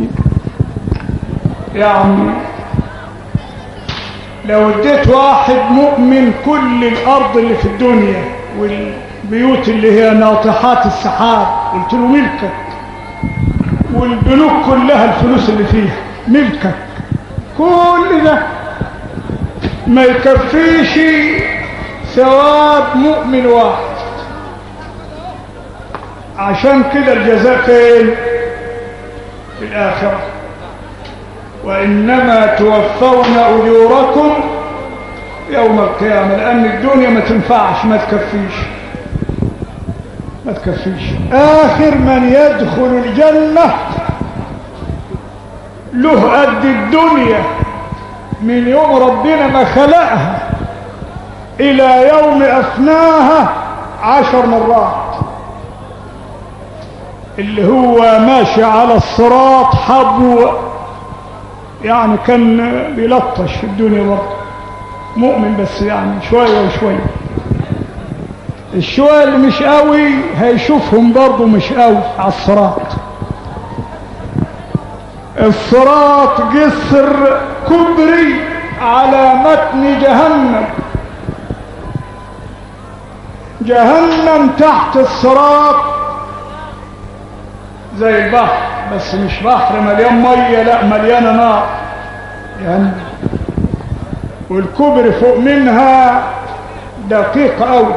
طيب يعني لو اديت واحد مؤمن كل الارض اللي في الدنيا والبيوت اللي هي ناطحات السحاب قلت له ملكك والبنوك كلها الفلوس اللي فيها ملكك كل ده ما يكفيش ثواب مؤمن واحد عشان كده الجزاء فين في الآخرة وإنما توفون أجوركم يوم القيامة لأن الدنيا ما تنفعش ما تكفيش ما تكفيش آخر من يدخل الجنة له قد الدنيا من يوم ربنا ما خلقها إلى يوم أفناها عشر مرات اللي هو ماشي على الصراط حبو يعني كان بيلطش في الدنيا برضه مؤمن بس يعني شوية وشوية الشوية اللي مش قوي هيشوفهم برضه مش قوي على الصراط الصراط جسر كبري على متن جهنم جهنم تحت الصراط زي البحر بس مش بحر مليان ميه لا مليانه نار يعني والكبر فوق منها دقيق قوي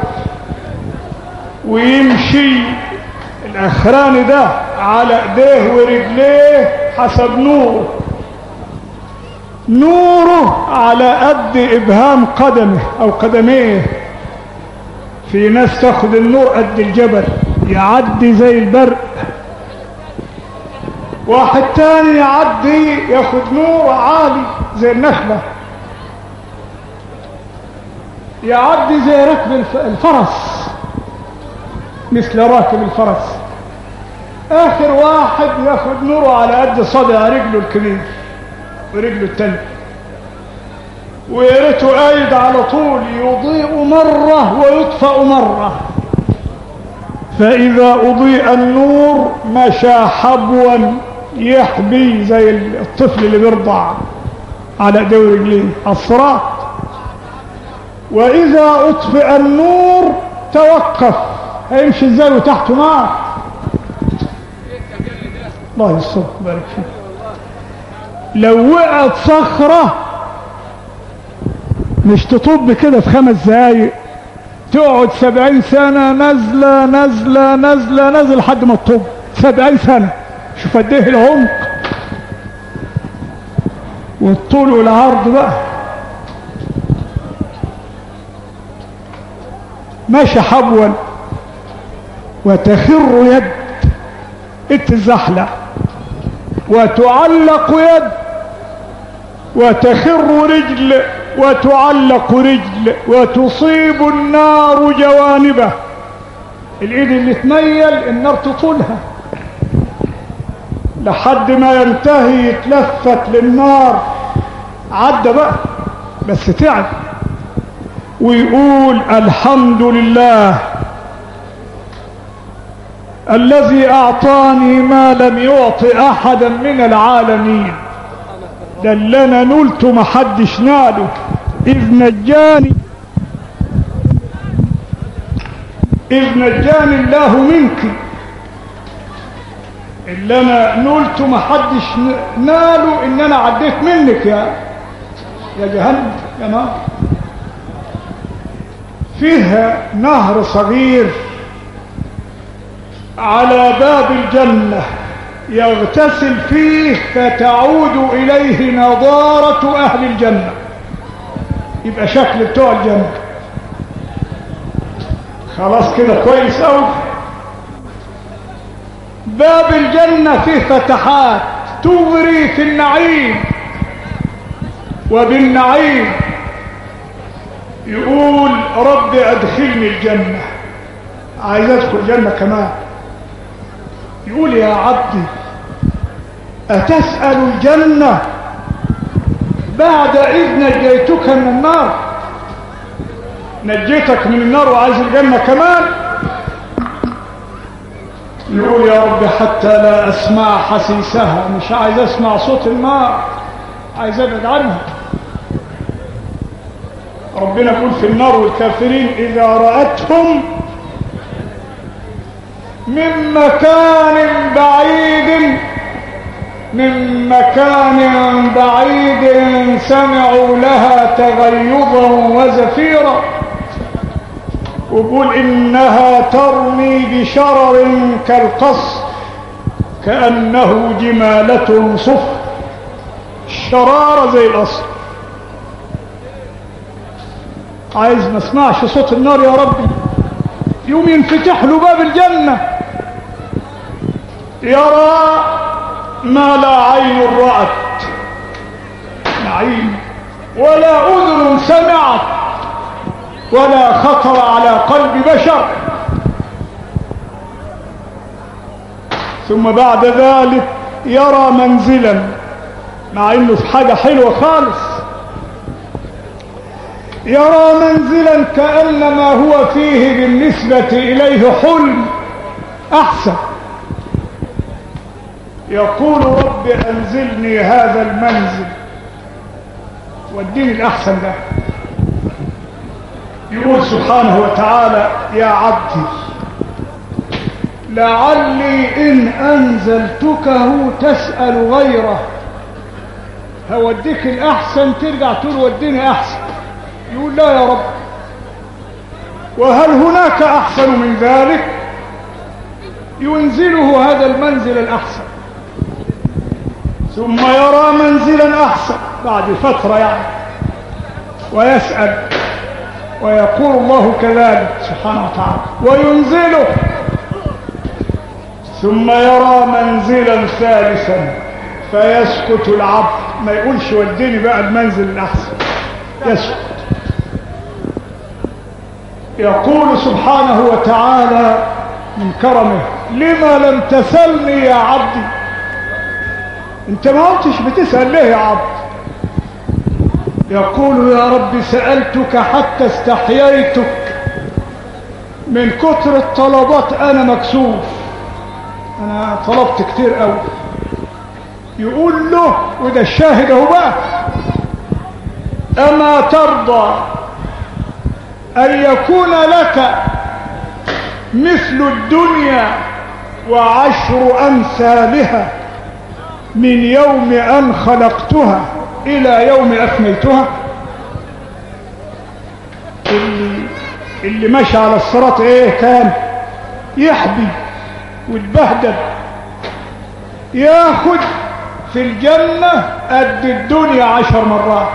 ويمشي الاخراني ده على ايديه ورجليه حسب نوره نوره على قد ابهام قدمه او قدميه في ناس تاخد النور قد الجبل يعدي زي البرق واحد تاني يعدي ياخد نور عالي زي النخلة يعدي زي ركب الف- الفرس مثل راكب الفرس اخر واحد ياخد نوره على قد صدع رجله الكبير ورجله التاني ويا ريته قايد على طول يضيء مرة ويطفأ مرة فإذا أضيء النور مشى حبوا يحبي زي الطفل اللي بيرضع على ايديه ورجليه الصراط وإذا أطفئ النور توقف هيمشي ازاي وتحته نار الله يستر بارك فيك لو وقعت صخرة مش تطب كده في خمس دقايق تقعد سبعين سنة نزلة نزلة نزلة نزل لحد ما تطب سبعين سنة شوف قد ايه العمق والطول والعرض بقى ماشي حبوا وتخر يد اتزحلق وتعلق يد وتخر رجل وتعلق رجل وتصيب النار جوانبه الايد اللي تميل النار تطولها لحد ما ينتهي يتلفت للنار عدى بقى بس تعب ويقول الحمد لله الذي اعطاني ما لم يعط احدا من العالمين ده اللي انا نلت محدش ناله اذ نجاني اذ نجاني الله منك اللي انا نلت محدش ن- ناله ان انا عديت منك يا يا جهنم يا نار فيها نهر صغير على باب الجنة يغتسل فيه فتعود إليه نضارة أهل الجنة يبقى شكل بتوع الجنة خلاص كده كويس أوي باب الجنة فيه فتحات تغري في النعيم وبالنعيم يقول رب أدخلني الجنة عايز أدخل الجنة كمان يقول يا عبدي أتسأل الجنة بعد إذ نجيتك من النار نجيتك من النار وعايز الجنة كمان يقول يا رب حتى لا أسمع حسيسها مش عايز أسمع صوت النار عايز أبعد عنها ربنا يقول في النار والكافرين إذا رأتهم من مكان بعيد من مكان بعيد سمعوا لها تغيظا وزفيرا وقول إنها ترمي بشرر كالقصر كأنه جمالة صفر الشرارة زي الأصل عايز ما اسمعش صوت النار يا ربي يوم ينفتح له باب الجنة يرى ما لا عين رأت نعيم ولا أذن سمعت ولا خطر على قلب بشر ثم بعد ذلك يرى منزلا مع انه في حاجة حلوة خالص يرى منزلا كأنما هو فيه بالنسبة إليه حلم أحسن يقول رب أنزلني هذا المنزل والدين الأحسن ده يقول سبحانه وتعالى يا عبدي لعلي إن أنزلتكه تسأل غيره هوديك الأحسن ترجع تقول وديني أحسن يقول لا يا رب وهل هناك أحسن من ذلك ينزله هذا المنزل الأحسن ثم يرى منزلا أحسن بعد فترة يعني ويسأل ويقول الله كذلك سبحانه وتعالى وينزله ثم يرى منزلا ثالثا فيسكت العبد ما يقولش وديني بقى المنزل الأحسن يسكت يقول سبحانه وتعالى من كرمه لما لم تسلني يا عبدي انت ما قلتش بتسأل ليه يا عبد يقول يا رب سألتك حتى استحييتك من كتر الطلبات انا مكسوف انا طلبت كتير قوي يقول له وده الشاهد اهو بقى اما ترضى ان يكون لك مثل الدنيا وعشر امثالها من يوم ان خلقتها الى يوم افنيتها اللي, اللي مشى على الصراط ايه كان يحبي ويتبهدل ياخد في الجنة قد الدنيا عشر مرات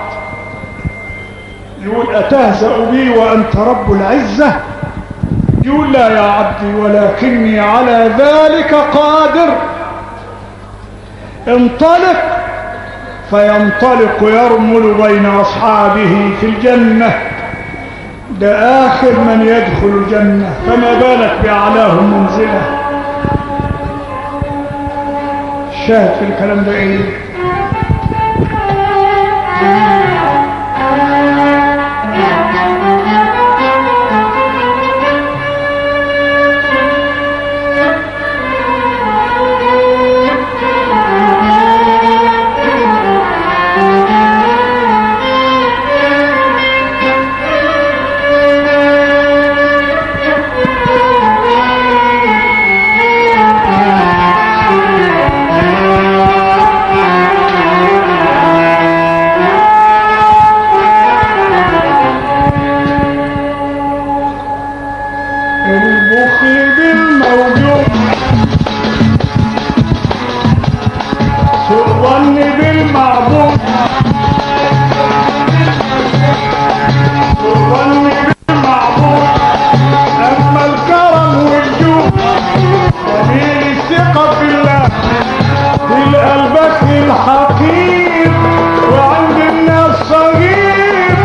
يقول أتهزأ بي وأنت رب العزة يقول لا يا عبدي ولكني على ذلك قادر انطلق فينطلق يرمل بين أصحابه في الجنة ده آخر من يدخل الجنة فما بالك بأعلاهم منزله الشاهد في الكلام ده ايه المخلد الموجود سوء ظن بالمعبود سوء ظن بالمعبود أما الكرم والجود دليل الثقة في الله في القلبك الحقير وعند الناس صغير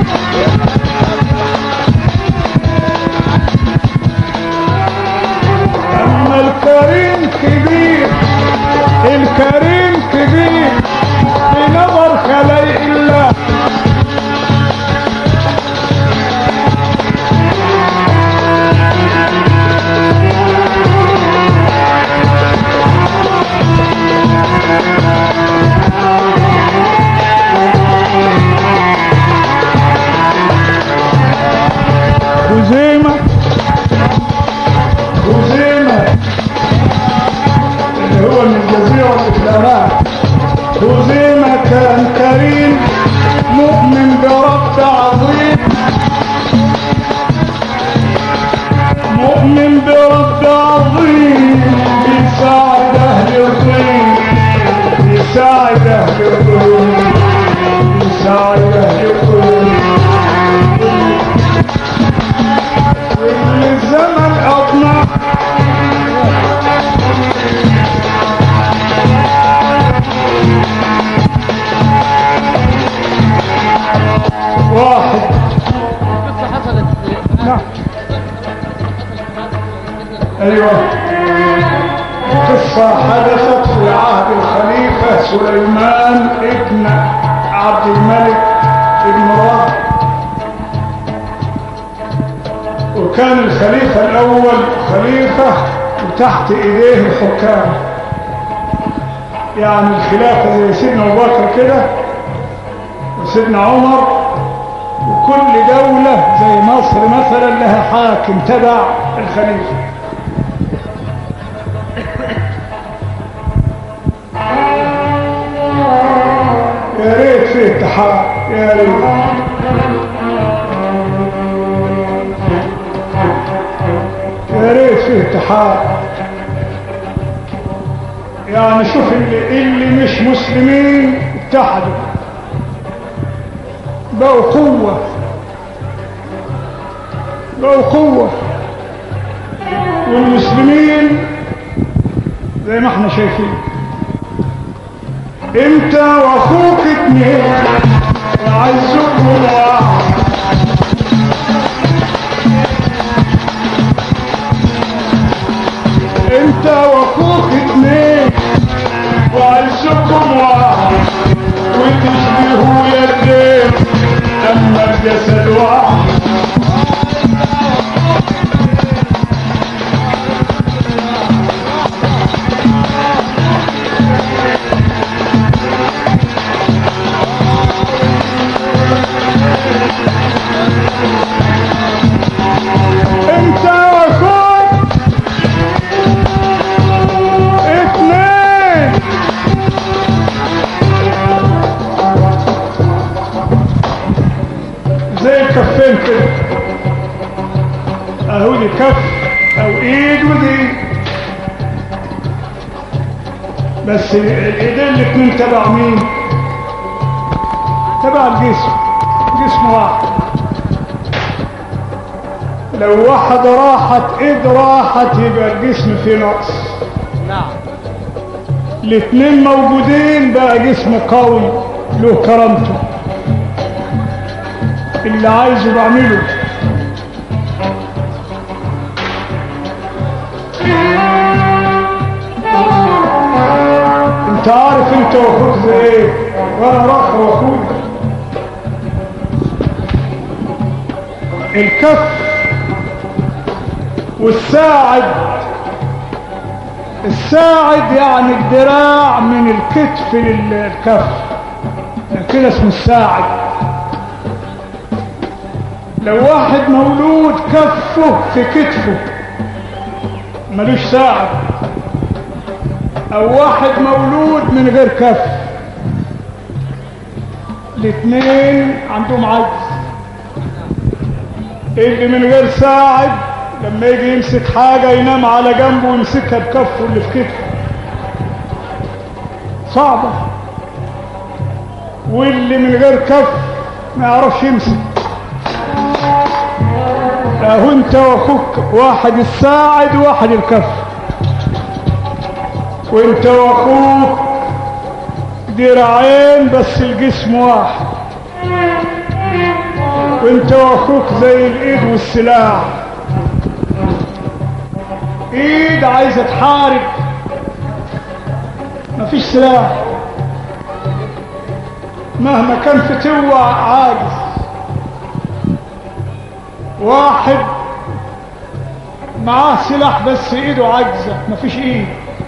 أما الكريم كبير الكريم كبير في نظر خلائق الله يساعد اهل القلوب يساعد اهل القلوب واللي الزمن اطمع واحد قصة حصلت نعم ايوه قصة حدثت في عهد الخليفة سليمان ابن عبد الملك ابن مراد وكان الخليفة الأول خليفة وتحت إيديه الحكام يعني الخلافة زي سيدنا أبو بكر كده وسيدنا عمر وكل دولة زي مصر مثلا لها حاكم تبع الخليفة يا ريت في اتحاد يا ريت يا ريت في اتحاد يعني شوف اللي, اللي مش مسلمين اتحدوا بقوا قوة بقوا قوة والمسلمين زي ما احنا شايفين انت واخوك اتنين وعزكم واحد انت واخوك اتنين وعزكم واحد وتشبهوا يدين اما الجسد واحد انت واخوك اتنين زي الكفين كده اهو دي كف او ايد ودي بس الايدين الاتنين تبع مين تبع الجسم جسم واحد لو واحد راحت ايد راحت يبقى الجسم فيه نقص نعم الاتنين موجودين بقى جسم قوي له كرامته اللي عايزه بعمله انت عارف انت واخوك زي ايه وانا راح واخوك الكف والساعد الساعد يعني الدراع من الكتف للكف كده اسمه الساعد لو واحد مولود كفه في كتفه ملوش ساعد او واحد مولود من غير كف الاثنين عندهم عجز اللي من غير ساعد لما يجي يمسك حاجة ينام على جنبه ويمسكها بكفه اللي في كتفه صعبة واللي من غير كف ما يعرفش يمسك اهو انت واخوك واحد الساعد وواحد الكف وانت واخوك دراعين بس الجسم واحد وانت واخوك زي الايد والسلاح ايد عايزه تحارب مفيش سلاح مهما كان فتوة عاجز واحد معاه سلاح بس ايده عاجزة مفيش ايد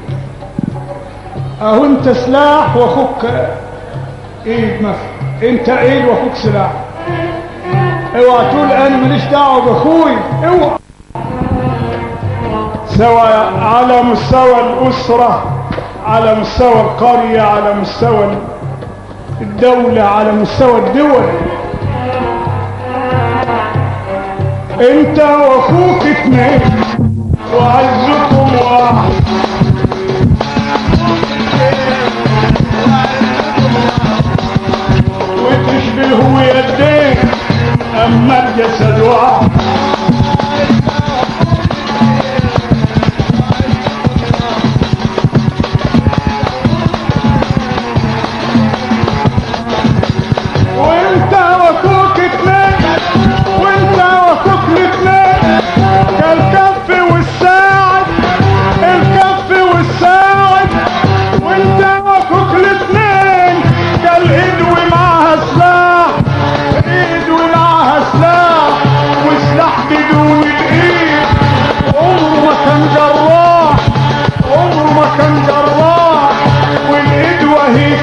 اهو انت سلاح واخوك ايد مثلا انت ايد واخوك سلاح اوعى تقول انا ماليش دعوه باخوي اوعى سواء على مستوى الاسره على مستوى القريه على مستوى الدوله على مستوى الدول انت واخوك اتنين وعزكم واحد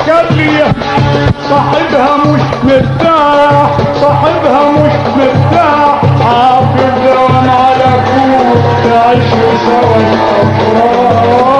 كافية صاحبها مش مرتاح صاحبها مش مرتاح حافظ دوام على كون تعيشوا سوا الأفراح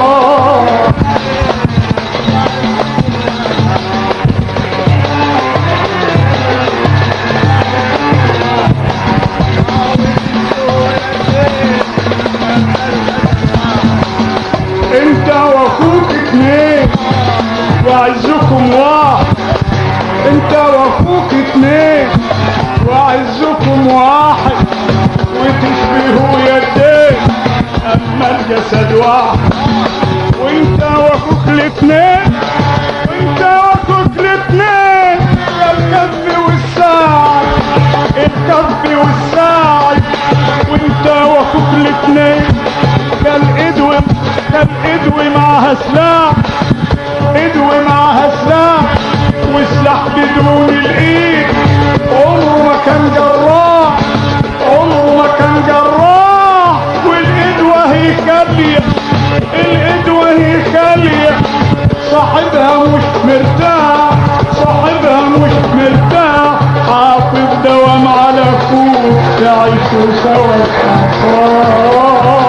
انت واخوك اتنين وعزكم واحد انت واخوك اتنين وعزكم واحد وتشبهوا يدين اما الجسد واحد وانت واخوك الاتنين وانت واخوك الاتنين يا الكف والساعد الكف والساعد وانت واخوك الاتنين كالإدوي كالإدوي معها سلاح إدوي معها سلاح وسلاح بدون الإيد عمره ما كان جراح عمره ما كان جراح والإدوة هي كالية الإدوة هي كالية صاحبها مش مرتاح صاحبها مش مرتاح حافظ دوام على فوق تعيشوا سوا الأفراح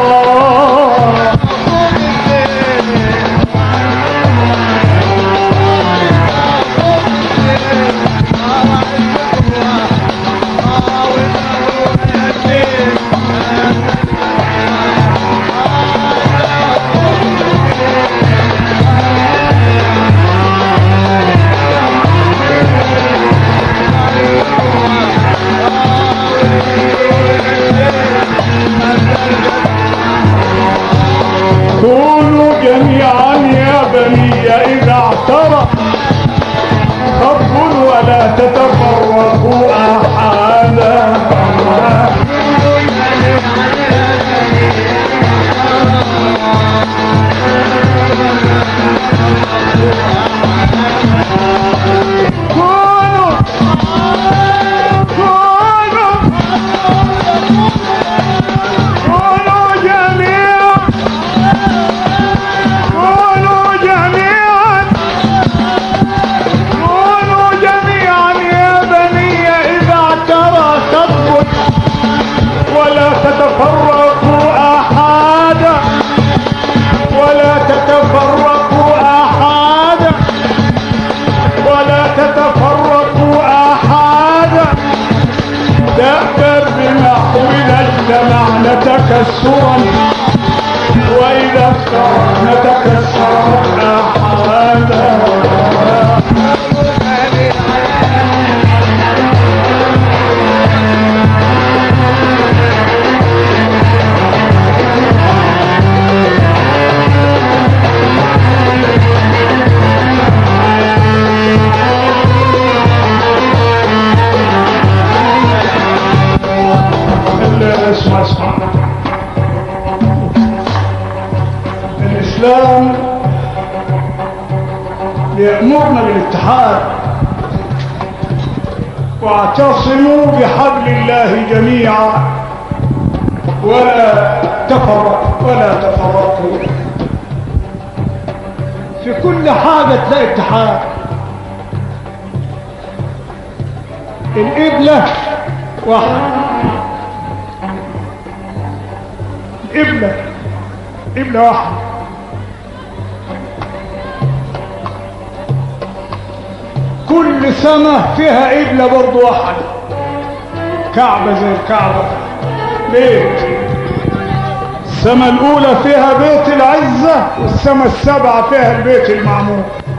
كونوا جميعا يا بني إذا اعترف خطوا ولا تتفرقوا أحدا كونوا كونوا كونوا جميعا كونوا جميعا كونوا جميعا يا بني إذا اعترى تثبت ولا تتفرقوا أحدا ولا تتفرقوا أحدا ولا تتفرقوا أحدا تأثر بنحونا اجتمعنا تكسرا وإذا افترقنا تكسرا أحدا اللي اسمع اسمع الإسلام يأمرنا بالاتحاد واعتصموا بحبل الله جميعا ولا تفرق ولا تفرقوا في كل حاجة تلاقي اتحاد القبلة واحد القبلة قبلة واحدة كل سنة فيها قبلة برضو واحدة كعبة زي الكعبة بيت السماء الأولى فيها بيت العزة والسماء السبعة فيها البيت المعمور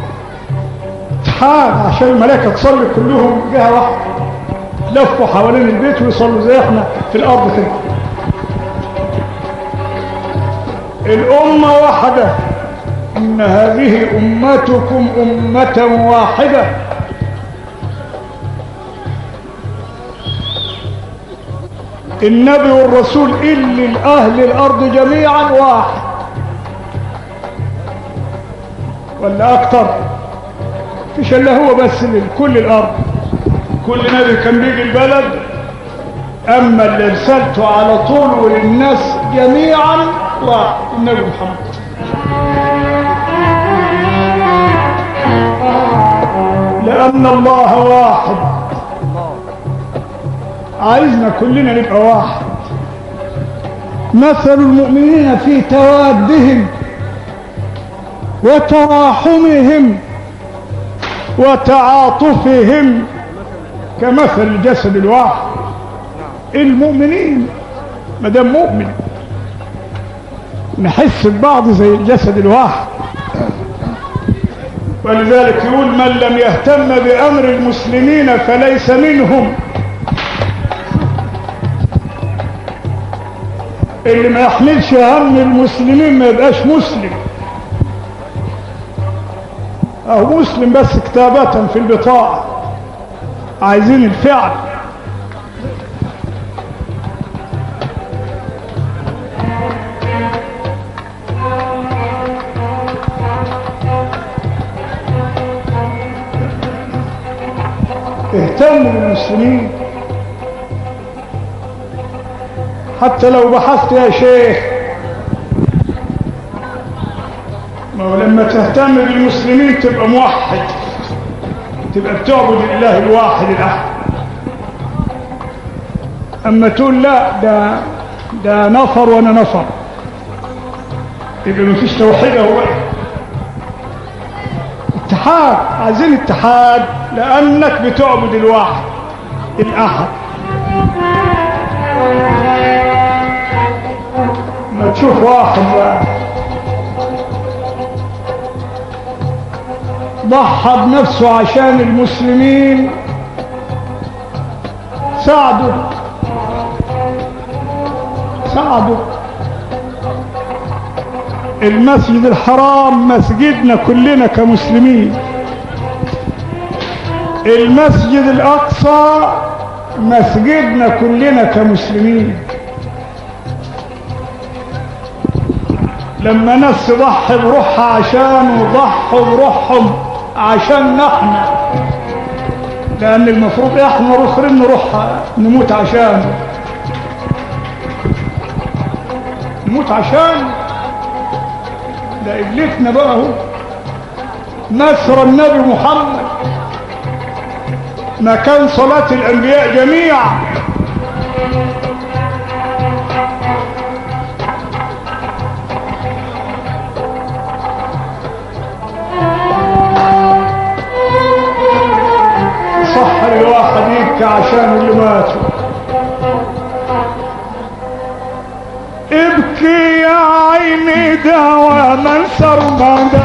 اتحاد عشان الملائكة تصلي كلهم جهة واحدة لفوا حوالين البيت ويصلوا زي احنا في الأرض كده الأمة واحدة إن هذه أمتكم أمة واحدة النبي والرسول اللي الأهل الأرض جميعا واحد ولا أكتر فيش إلا هو بس لكل الأرض كل نبي كان بيجي البلد أما اللي رسالته على طول وللناس جميعا واحد النبي محمد وأن الله واحد عايزنا كلنا نبقى واحد مثل المؤمنين في توادهم وتراحمهم وتعاطفهم كمثل الجسد الواحد المؤمنين ما دام مؤمن نحس ببعض زي الجسد الواحد ولذلك يقول من لم يهتم بأمر المسلمين فليس منهم اللي ما يحملش هم المسلمين ما يبقاش مسلم أو مسلم بس كتابة في البطاقة عايزين الفعل اهتم بالمسلمين حتى لو بحثت يا شيخ ما هو لما تهتم بالمسلمين تبقى موحد تبقى بتعبد الله الواحد الأحد أما تقول لا ده ده نفر وأنا نفر يبقى مفيش توحيد هو اتحاد عايزين اتحاد لأنك بتعبد الواحد الأحد ما تشوف واحد بقى ضحى بنفسه عشان المسلمين ساعدوا ساعدوا المسجد الحرام مسجدنا كلنا كمسلمين المسجد الأقصى مسجدنا كلنا كمسلمين لما ناس تضحي بروحها عشان وضحوا بروحهم عشان نحن لأن المفروض احنا الاخرين نروح نموت عشانه نموت عشان ده قبلتنا بقى اهو نصر النبي محمد مكان صلاة الأنبياء جميعا صح الواحد يبكي عشان اللي ماتوا ابكي يا عيني دواما سرمدا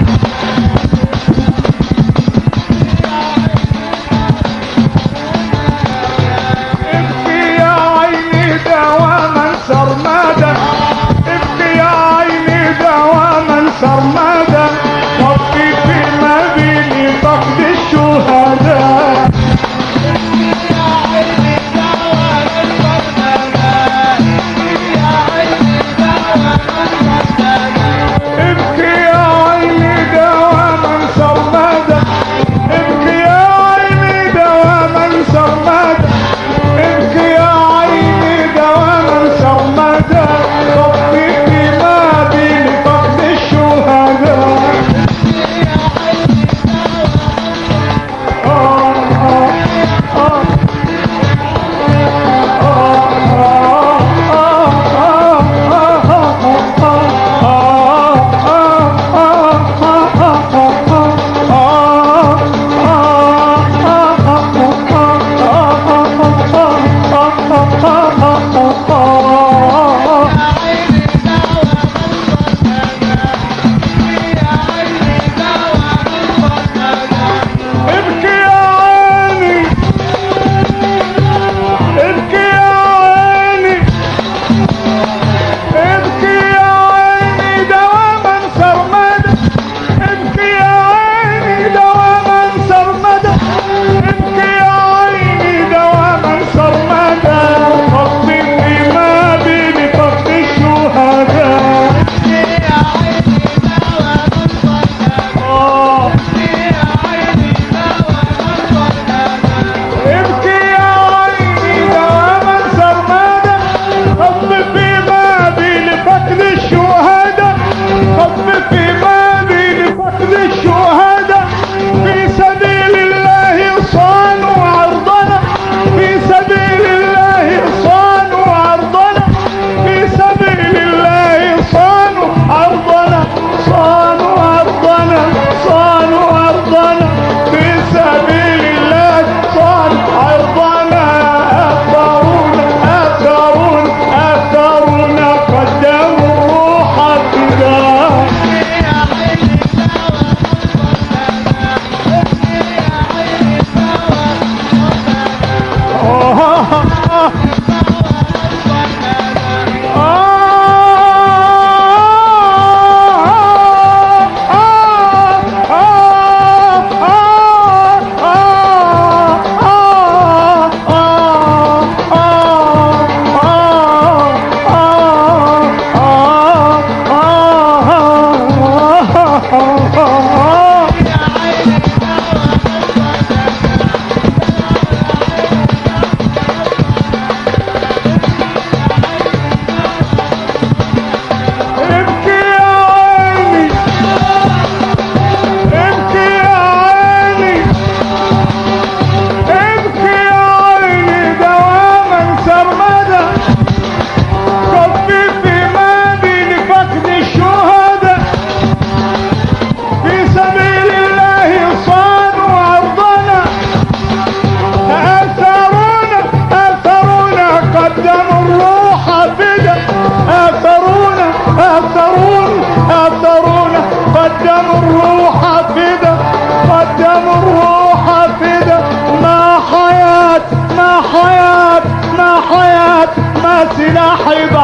ابكي يا عيني دواما سرمدا ابكي يا عيني دواما سرمدا وابكي فيما بين فقد الشهداء ابكي يا عيني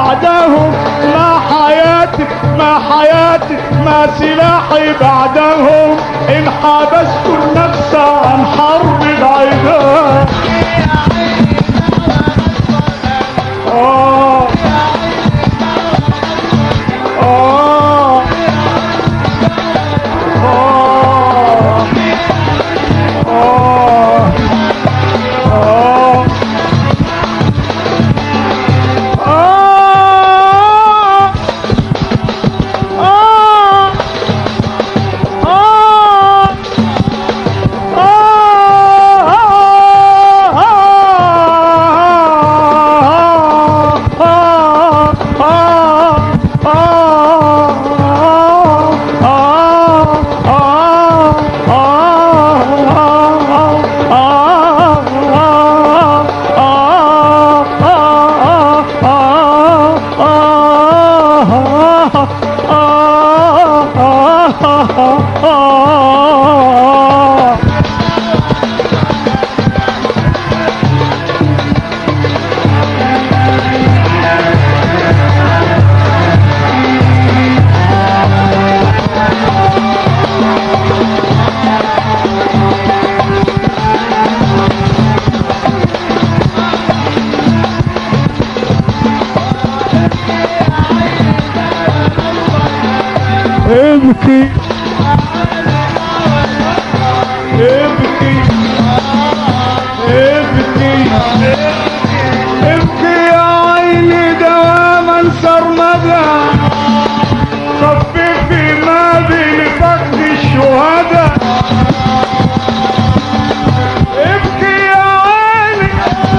بعدهم ما حياتي ما حياتي ما سلاحي بعدهم إن حبست النفس عن حرب العداء آه آه آه آه آه آه آه آه ابكي ابكي ابكي ابكي يا عيني دواما سرمدا خففي ما بين فقد الشهداء ابكي يا عيني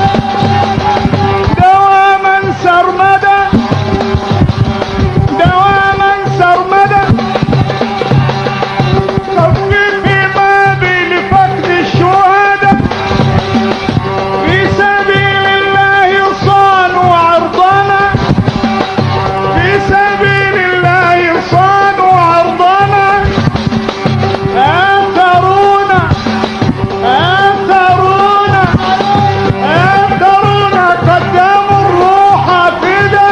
دواما سرمدا دواما سرمدا خففي ما بين فقد الشهداء في سبيل الله صانوا عرضنا في سبيل الله صانوا عرضنا آثرونا آثرونا آثرونا قدموا الروح فدا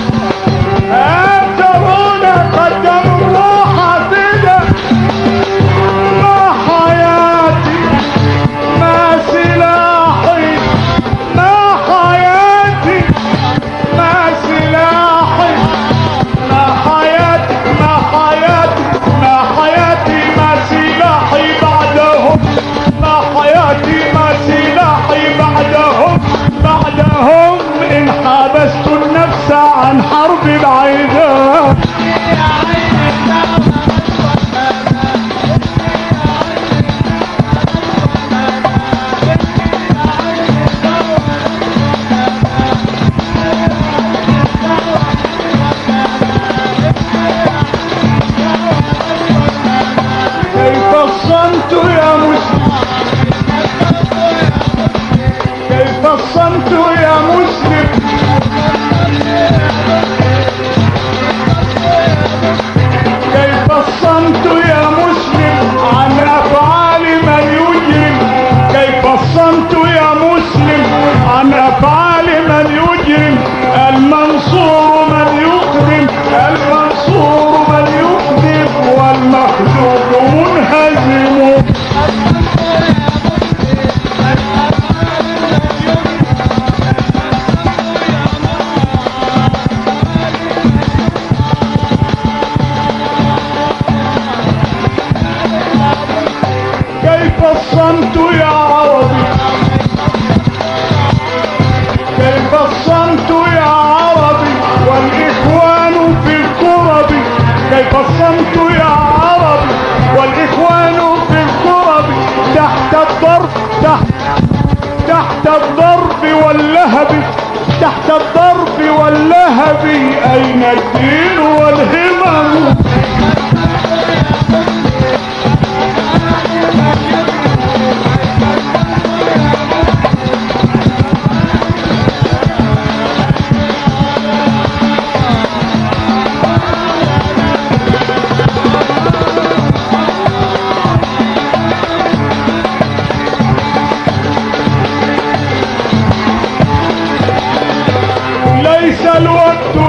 آثرونا قدموا الروح فدا ما حياتي ما سلاحي ما حياتي ما سلاحي ما حياتي ما حياتي ما حياتي ما سلاحي بعدهم ما حياتي ما سلاحي بعدهم بعدهم إن حبست النفس عن حرب العداء كيف الصمت يا مسلم كيف الصمت يا مسلم كيف الصمت يا مسلم عن افعال من يجرم كيف الصمت يا مسلم عن افعال من يجرم المنصور من يقدم المنصور من يقدم والمخذوب منهزم كيف الصمت يا عربي كيف الصمت يا عربي والإخوان في الكرب كيف الصمت يا عربي والإخوان في الكرب تحت الضرب تحت تحت الضرب واللهب تحت الضرب واللهب أين الدين والهمم ليس الوقت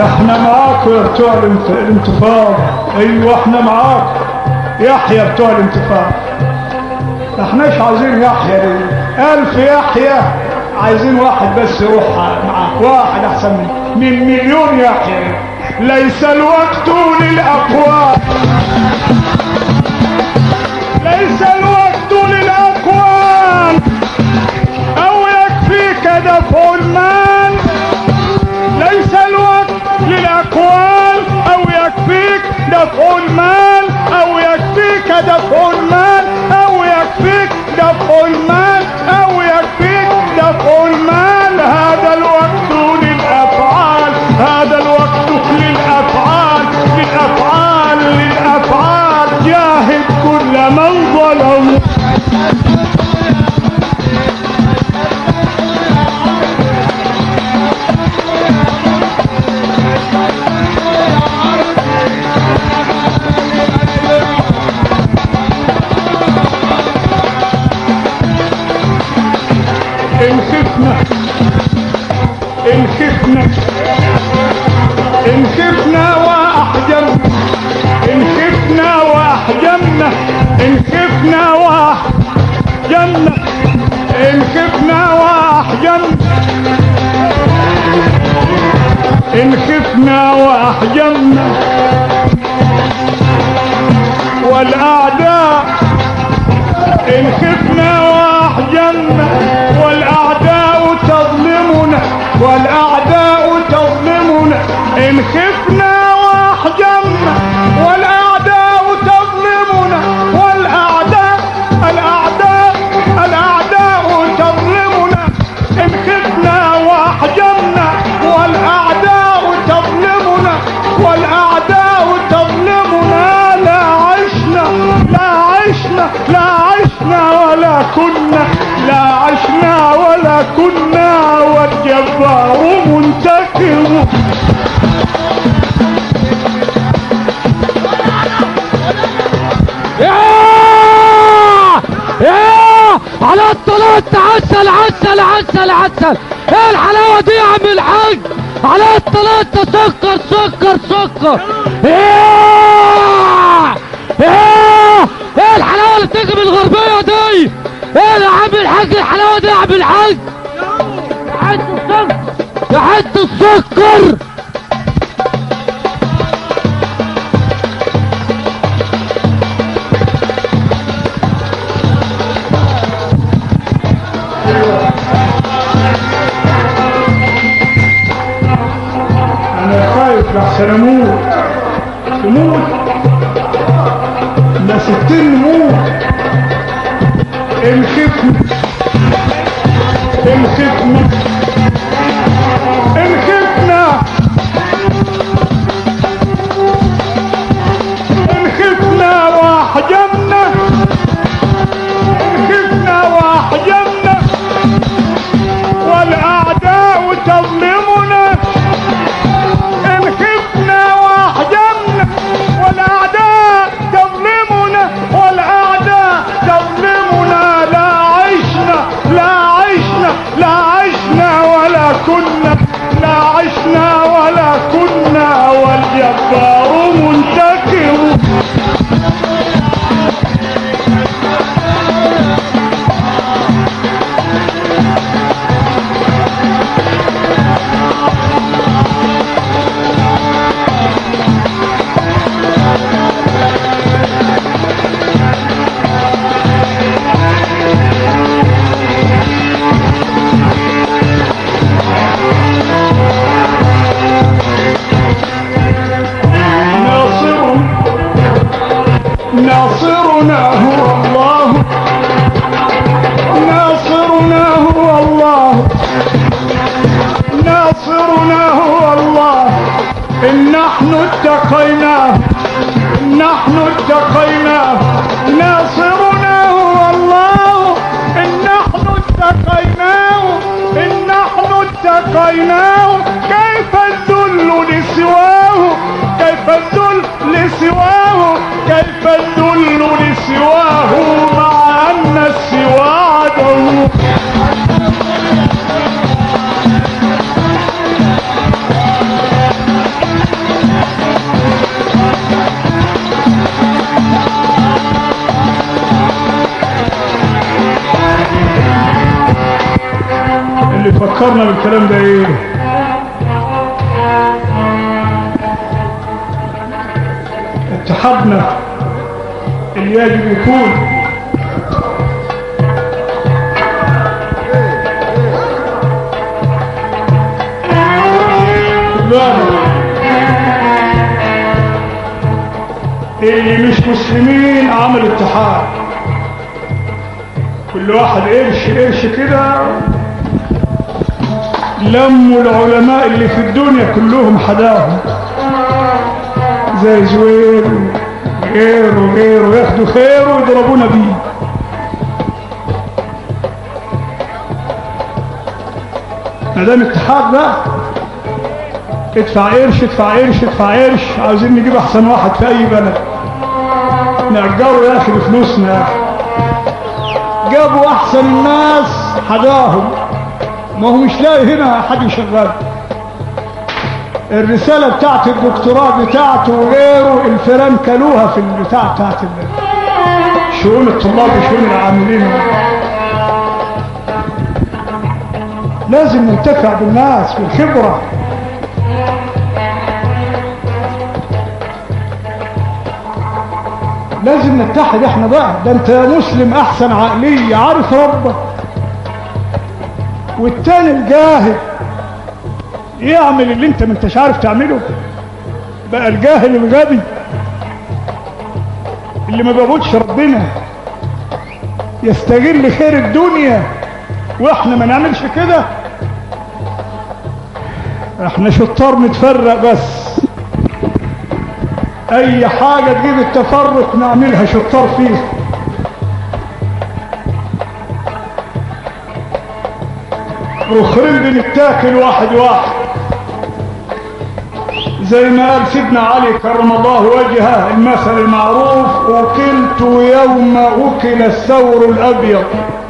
احنا معاكم يا بتوع الانت- الانتفاضة ايوه احنا معاكم يحيى بتوع الانتفاضة احناش عايزين يحيى دي الف يحيى عايزين واحد بس يروح معاه واحد احسن من من مليون يحيى ليس الوقت للاقوال ليس الوقت للاقوال او يكفيك دفع المال ليس الوقت للأقوال أو يكفيك دفع المال أو يكفيك دفع المال أو يكفيك دفع المال أو يكفيك دفع المال هذا الوقت للأفعال هذا الوقت للأفعال للأفعال للأفعال جاهد كل من ظلم إن خفنا إن خفنا إن خفنا وأحجمنا إن خفنا وأحجمنا إن خفنا وأحجمنا إن خفنا وأحجمنا إن خفنا وأحجمنا والأعداء إن خفنا وأحجمنا والأعداء تظلمنا والأعداء تظلمنا إن خفنا وأحجمنا والأعداء تظلمنا والأعداء الأعداء الأعداء تظلمنا إن خفنا وأحجمنا والأعداء تظلمنا والأعداء تظلمنا لا عشنا لا عشنا لا عشنا ولا كنا لا عشنا ولا كنا والجبار منتقم ياه ياه على الطلاق عسل عسل عسل عسل ايه الحلاوه دي يا عم الحاج على الطلاق سكر سكر سكر ياه ياه ايه الحلاوه اللي بتيجي من الغربيه دي ايه يا عم الحاج الحلاوه دي يا عم الحاج يا حته السكر يا حته السكر انا خايف لحسن اموت تموت ده ستين نموت ان خفنا ان خفنا ان خفنا ان خفنا واحجمنا ان خفنا واحجمنا والاعداء تظلمنا إن خفنا وأحجمنا والأعداء تظلمنا والأعداء تظلمنا لا عشنا لا عشنا لا عشنا ولا كنا لا عشنا ولا كنا والجبار منتقم ناصر ناصرنا هو الله ناصرنا هو الله ناصرنا هو الله إن نحن اتقيناه إن نحن اتقيناه ناصرنا هو الله إن نحن اتقيناه إن نحن اتقيناه كيف الذل لسواه كيف الذل لسواه كيف الذل لسواه مع أن السوى عدو الكلام ده ايه اتحادنا اللي يجب يكون اللي مش مسلمين عمل اتحاد كل واحد قرش قرش كده لموا العلماء اللي في الدنيا كلهم حداهم زي زوير وغيره وغيره ياخدوا خير ويضربونا بيه ما دام اتحاد بقى ادفع قرش ادفع قرش ادفع قرش عاوزين نجيب احسن واحد في اي بلد نأجره يا اخي بفلوسنا يا اخي جابوا احسن الناس حداهم ما هو مش لاقي هنا حد يشغل الرسالة بتاعت الدكتوراه بتاعته وغيره الفيران كلوها في البتاع بتاعت شؤون الطلاب وشؤون العاملين لازم ننتفع بالناس بالخبرة لازم نتحد احنا بقى ده انت مسلم احسن عقلية عارف ربك والتاني الجاهل يعمل اللي انت ما انتش عارف تعمله بقى الجاهل الغبي اللي ما بيعبدش ربنا يستغل خير الدنيا واحنا ما نعملش كده احنا شطار نتفرق بس اي حاجة تجيب التفرق نعملها شطار فيها رخرين بنتاكل واحد واحد زي ما قال سيدنا علي كرم الله وجهه المثل المعروف أكلت يوم أكل الثور الأبيض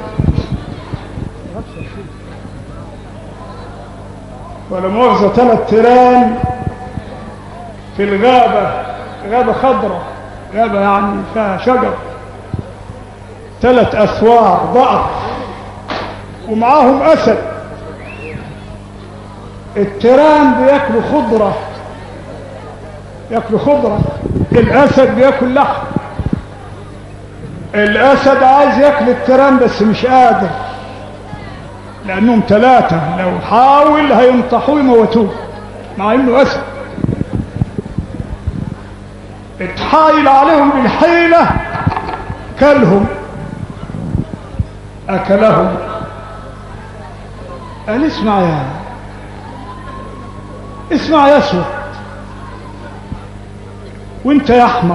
ولا مؤاخذة ثلاث تيران في الغابة غابة خضراء غابة يعني فيها شجر ثلاث أسوار ضعف ومعاهم أسد التيران بياكلوا خضرة ياكلوا خضرة الأسد بياكل لحم الأسد عايز ياكل التيران بس مش قادر لأنهم ثلاثة لو حاول هينطحوه يموتوه مع إنه أسد اتحايل عليهم بالحيلة كلهم أكلهم قال اسمع يا اسمع يا اسود وانت يا احمر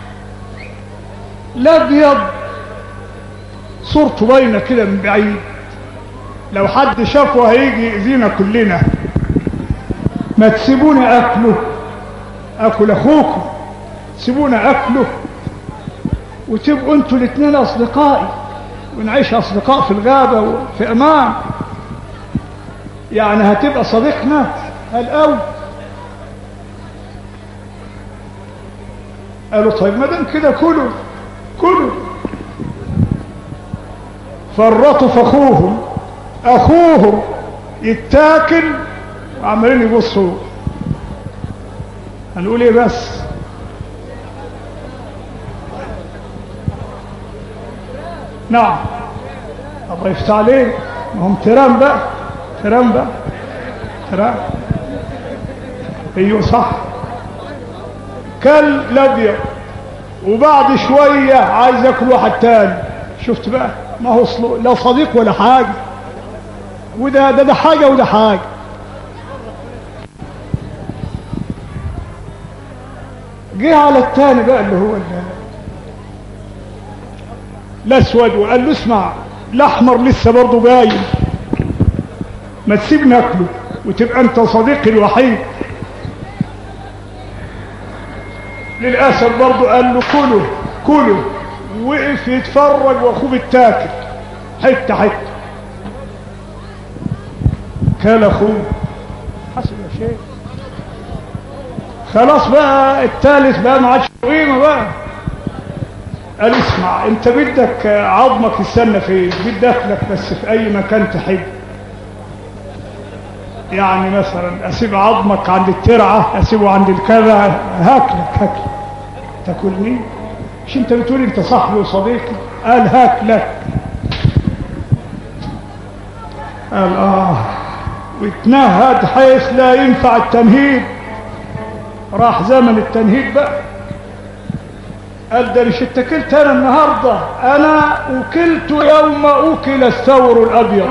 لا ابيض صورته باينه كده من بعيد لو حد شافه هيجي يأذينا كلنا ما تسيبوني اكله اكل اخوكم سيبونا اكله وتبقوا انتوا الاثنين اصدقائي ونعيش اصدقاء في الغابه وفي امان يعني هتبقى صديقنا الاول قالوا طيب ما دام كده كلوا كلوا فرطوا في اخوهم اخوهم يتاكل وعمالين يبصوا هنقول ايه بس نعم الله يفتح عليك ما هم تيران بقى تيران بقى تيران ايوه صح كل لبيا وبعد شوية عايز ياكل واحد تاني شفت بقى ما هو صلو لا صديق ولا حاجة وده ده ده حاجة وده حاجة جه على التاني بقى اللي هو اللي الاسود وقال له اسمع الاحمر لسه برضه باين ما تسيب ناكله وتبقى انت صديقي الوحيد للاسف برضه قال له كله كله وقف يتفرج واخوه بيتاكل حته حته كان اخوه حسب يا شيخ خلاص بقى الثالث بقى ما عادش قيمه بقى قال اسمع انت بدك عظمك يستنى فين بدي اكلك بس في اي مكان تحب يعني مثلا اسيب عظمك عند الترعه اسيبه عند الكذا هاكلك هاكلك تاكلني مش انت بتقول انت صاحبي وصديقي قال هاكلك قال اه واتنهد حيث لا ينفع التنهيد راح زمن التنهيد بقى قال ده مش اتكلت انا النهارده انا اكلت يوم اكل الثور الابيض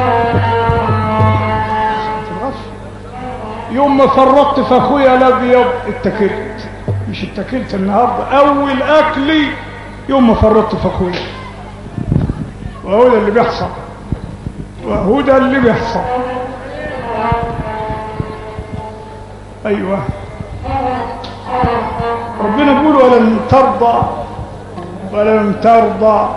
يوم ما فرطت في اخويا الابيض اتكلت مش اتكلت النهارده اول اكلي يوم ما فرطت في اخويا وهو ده اللي بيحصل وهو ده اللي بيحصل ايوه ربنا بيقول ولن ترضى ولن ترضى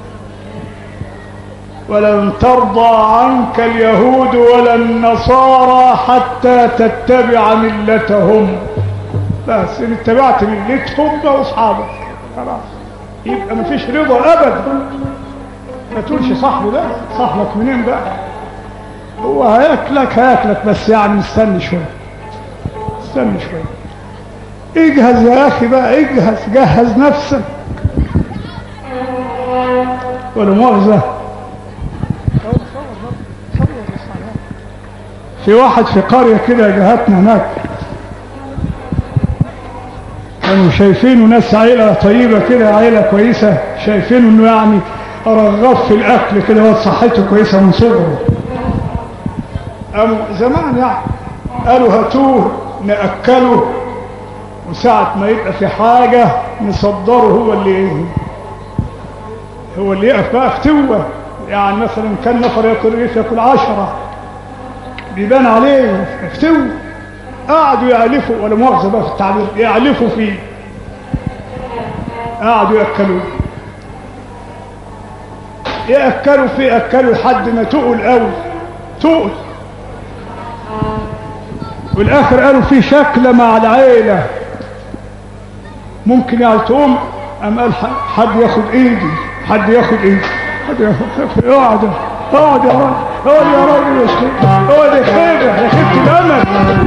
ولن ترضى عنك اليهود ولا النصارى حتى تتبع ملتهم بس ان اتبعت ملتهم بقوا اصحابك خلاص يبقى مفيش رضا ابدا ما تقولش صاحبي ده صاحبك منين بقى هو هياكلك هياكلك بس يعني استني شويه استني شويه اجهز يا اخي بقى اجهز جهز نفسك ولا مؤاخذه في واحد في قريه كده جهتنا هناك كانوا شايفينه ناس عيلة طيبة كده عيلة كويسة شايفينه انه يعني رغب في الاكل كده واد صحته كويسة من صغره قاموا زمان يعني قالوا هاتوه نأكله وساعة ما يبقى في حاجة نصدره هو اللي هو اللي يقف بقى فتوة يعني مثلا كان نفر ياكل رغيف ياكل عشرة بيبان عليه فتوة قعدوا يعلفوا ولا مؤاخذة بقى في التعبير يعلفوا فيه قعدوا يأكلوا يأكلوا فيه أكلوا لحد ما تقل قوي تقل والآخر قالوا في شكل مع العيلة ممكن يعني تقوم أم قال حد ياخد ايدي حد ياخد ايدي حد ياخد اقعد اقعد يا راجل اقعد يا راجل يا شيخ اقعد يا خيبة يا خيبة الأمل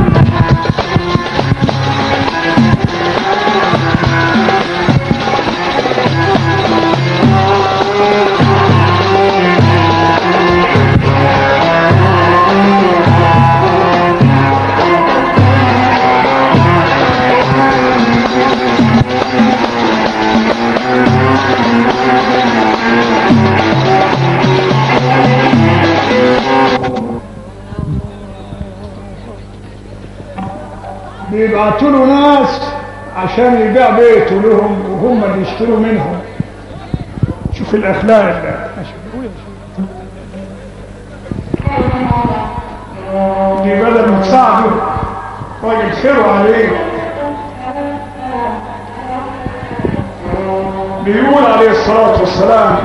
بيبعتوا له ناس عشان يبيع بيته لهم وهم اللي يشتروا منهم شوف الاخلاق اللي دي بدل ما تساعده راجل خيره عليه بيقول عليه الصلاة والسلام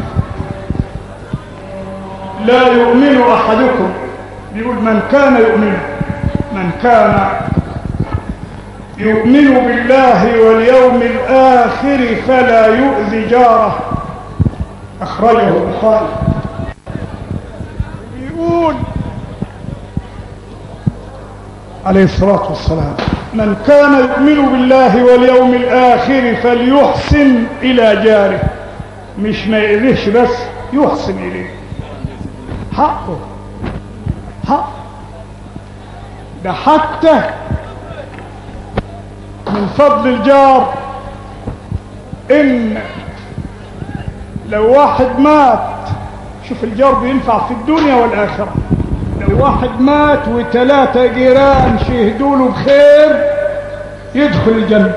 لا يؤمن أحدكم بيقول من كان يؤمن من كان يؤمن بالله واليوم الآخر فلا يؤذي جاره أخرجه البخاري يقول عليه الصلاة والسلام من كان يؤمن بالله واليوم الآخر فليحسن إلى جاره مش ما يؤذيش بس يحسن إليه حقه حق ده حتى من فضل الجار ان لو واحد مات شوف الجار بينفع في الدنيا والآخرة لو واحد مات وثلاثة جيران شهدوا له بخير يدخل الجنة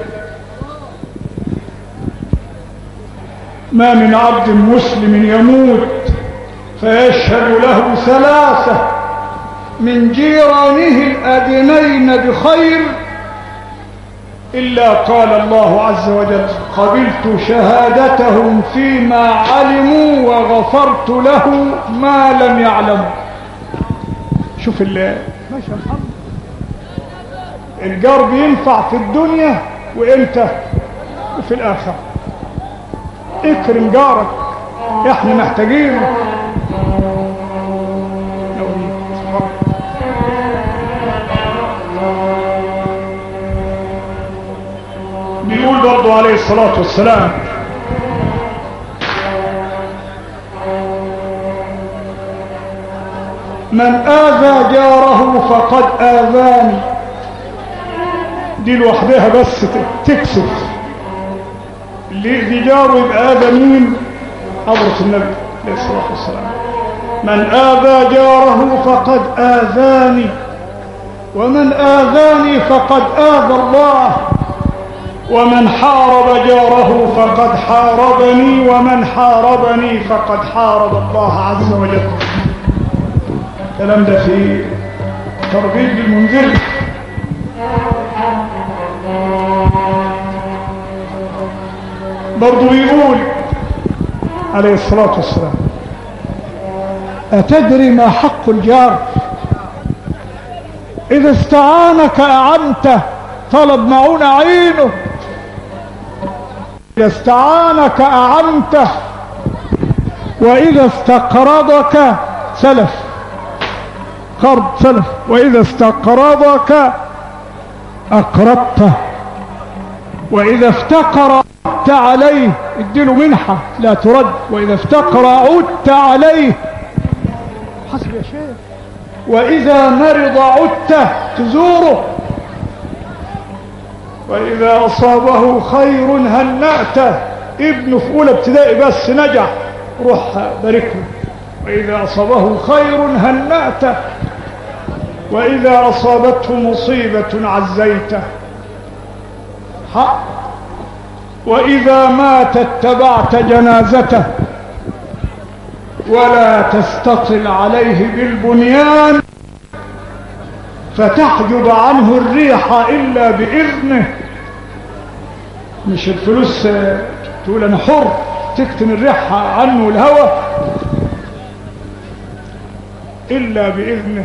ما من عبد مسلم يموت فيشهد له ثلاثة من جيرانه الأدنين بخير إلا قال الله عز وجل قبلت شهادتهم فيما علموا وغفرت له ما لم يعلموا شوف الله ماشي الحمد الجار بينفع في الدنيا وامتى وفي الآخرة اكرم جارك احنا محتاجينه صلوا عليه الصلاة والسلام من آذى جاره فقد آذاني دي لوحدها بس تكسف اللي يأذي جاره يبقى آذى مين حضرة النبي عليه الصلاة والسلام من آذى جاره فقد آذاني ومن آذاني فقد آذى الله ومن حارب جاره فقد حاربني ومن حاربني فقد حارب الله عز وجل الكلام ده في ترغيب المنذر برضو يقول عليه الصلاة والسلام أتدري ما حق الجار إذا استعانك أعنته طلب معون عينه إذا استعانك أعنته وإذا استقرضك سلف قرض سلف وإذا استقرضك أقرضته وإذا افتقر عدت عليه اديله منحة لا ترد وإذا افتقر عدت عليه حسب يا شيخ وإذا مرض عدت تزوره وإذا أصابه خير هنأته ابنه في أولى ابتدائي بس نجح روح بارك له وإذا أصابه خير هنأته وإذا أصابته مصيبة عزيته حق وإذا مات اتبعت جنازته ولا تستطل عليه بالبنيان فتحجب عنه الريح إلا بإذنه مش الفلوس تقول أنا حر تكتم الريح عنه الهوى إلا بإذنه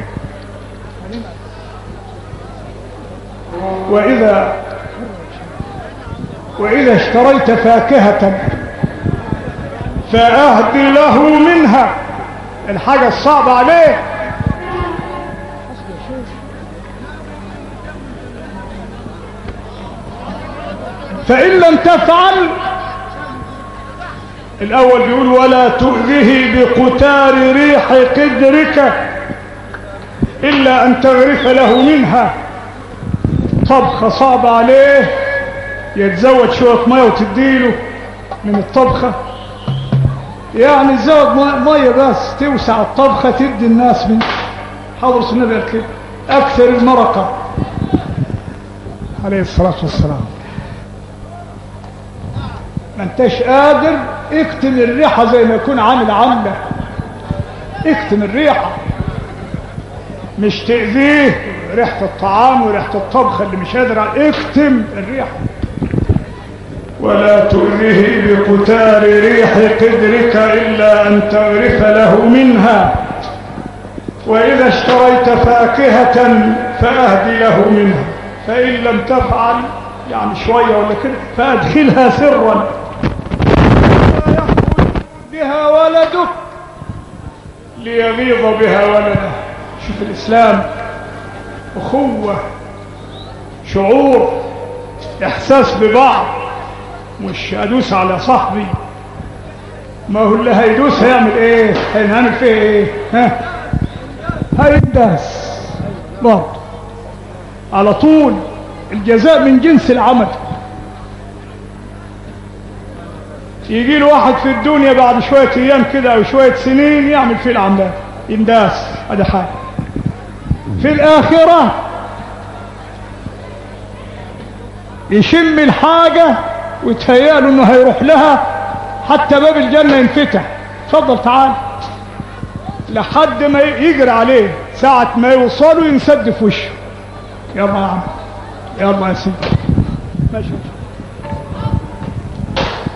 وإذا وإذا اشتريت فاكهة فأهدي له منها الحاجة الصعبة عليه فإن لم تفعل الأول بيقول ولا تؤذه بقتار ريح قدرك إلا أن تغرف له منها طبخة صعبة عليه يتزود شوية مية وتديله من الطبخة يعني تزود مية بس توسع الطبخة تدي الناس من حضرة النبي الكريم أكثر المرقة عليه الصلاة والسلام ما انتش قادر اكتم الريحة زي ما يكون عامل عملة اكتم الريحة مش تأذيه ريحة الطعام وريحة الطبخة اللي مش قادر اكتم الريحة ولا تؤذيه بقتار ريح قدرك إلا أن تغرف له منها وإذا اشتريت فاكهة فأهدي له منها فإن لم تفعل يعني شوية ولا كده فأدخلها سرا بها ولدك ليغيظ بها ولده شوف الإسلام أخوة شعور إحساس ببعض مش أدوس على صاحبي ما هو اللي هيدوس هيعمل ايه هنعمل فيه ايه ها هيداس برضه على طول الجزاء من جنس العمل يجي له واحد في الدنيا بعد شوية ايام كده او شوية سنين يعمل فيه العمل ينداس هذا حاجة في الاخرة يشم الحاجة ويتهيأله انه هيروح لها حتى باب الجنة ينفتح اتفضل تعال لحد ما يجري عليه ساعة ما يوصلوا ينسد في وشه يلا يا عم يلا يا سيدي ماشي